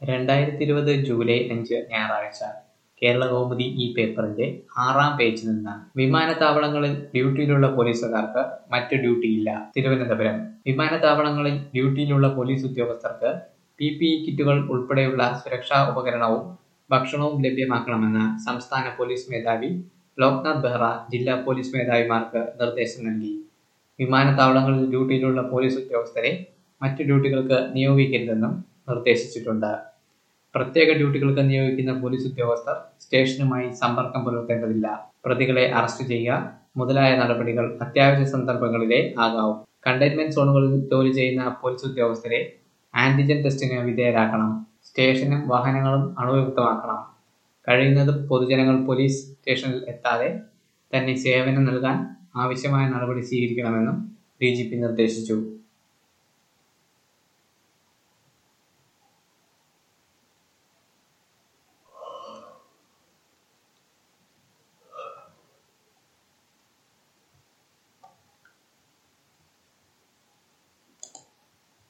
രണ്ടായിരത്തി ഇരുപത് ജൂലൈ അഞ്ച് ഞായറാഴ്ച കേരളകൗമുദി ഈ പേപ്പറിന്റെ ആറാം പേജിൽ നിന്ന് വിമാനത്താവളങ്ങളിൽ ഡ്യൂട്ടിയിലുള്ള പോലീസുകാർക്ക് മറ്റു ഡ്യൂട്ടിയില്ല തിരുവനന്തപുരം വിമാനത്താവളങ്ങളിൽ ഡ്യൂട്ടിയിലുള്ള പോലീസ് ഉദ്യോഗസ്ഥർക്ക് പി പി ഇ കിറ്റുകൾ ഉൾപ്പെടെയുള്ള സുരക്ഷാ ഉപകരണവും ഭക്ഷണവും ലഭ്യമാക്കണമെന്ന് സംസ്ഥാന പോലീസ് മേധാവി ലോക്നാഥ് ബെഹ്റ ജില്ലാ പോലീസ് മേധാവിമാർക്ക് നിർദ്ദേശം നൽകി വിമാനത്താവളങ്ങളിൽ ഡ്യൂട്ടിയിലുള്ള പോലീസ് ഉദ്യോഗസ്ഥരെ മറ്റു ഡ്യൂട്ടികൾക്ക് നിയോഗിക്കരുതെന്നും നിർദ്ദേശിച്ചിട്ടുണ്ട് പ്രത്യേക ഡ്യൂട്ടികൾക്ക് നിയോഗിക്കുന്ന പോലീസ് ഉദ്യോഗസ്ഥർ സ്റ്റേഷനുമായി സമ്പർക്കം പുലർത്തേണ്ടതില്ല പ്രതികളെ അറസ്റ്റ് ചെയ്യുക മുതലായ നടപടികൾ അത്യാവശ്യ സന്ദർഭങ്ങളിലേ ആകാവൂ കണ്ടെയ്ൻമെന്റ് സോണുകളിൽ ജോലി ചെയ്യുന്ന പോലീസ് ഉദ്യോഗസ്ഥരെ ആന്റിജൻ ടെസ്റ്റിന് വിധേയരാക്കണം സ്റ്റേഷനും വാഹനങ്ങളും അണുവിമുക്തമാക്കണം കഴിയുന്നതും പൊതുജനങ്ങൾ പോലീസ് സ്റ്റേഷനിൽ എത്താതെ തന്നെ സേവനം നൽകാൻ ആവശ്യമായ നടപടി സ്വീകരിക്കണമെന്നും ഡി ജി പി നിർദ്ദേശിച്ചു